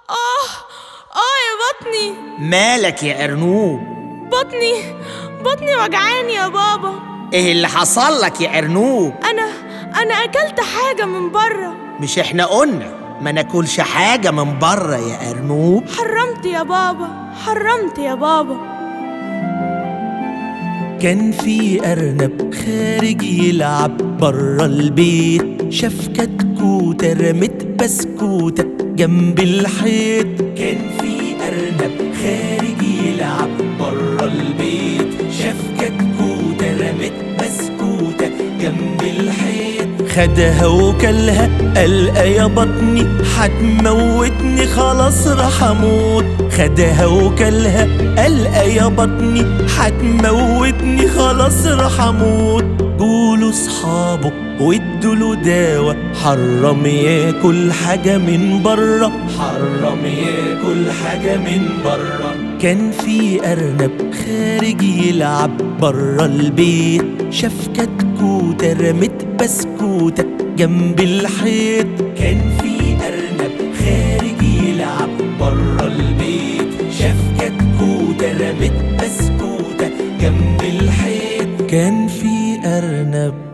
آه آه يا بطني مالك يا أرنوب بطني بطني وجعاني يا بابا إيه اللي حصل لك يا أرنوب أنا أنا أكلت حاجة من بره مش إحنا قلنا ما ناكلش حاجة من بره يا أرنوب حرمت يا بابا حرمت يا بابا كان في أرنب خارج يلعب برا البيت شاف كتكوتة رمت بسكوتة جنب الحيط كان في أرنب خارج يلعب برا البيت شاف كتكوتة رمت بسكوتة جنب الحيط خدها وكلها قلقة يا بطني هتموتني خلاص راح اموت خدها وكلها قلقة يا بطني هتموتني خلاص راح اموت قولوا صحابه وادوا دواء حرم ياكل حاجة من بره حرم ياكل حاجة من بره كان في أرنب خارج يلعب برا البيت شاف كتكوتة رمت بسكوتة جنب الحيط كان في أرنب خارج يلعب برا البيت شاف كتكوتة رمت بسكوتة جنب الحيط كان في أرنب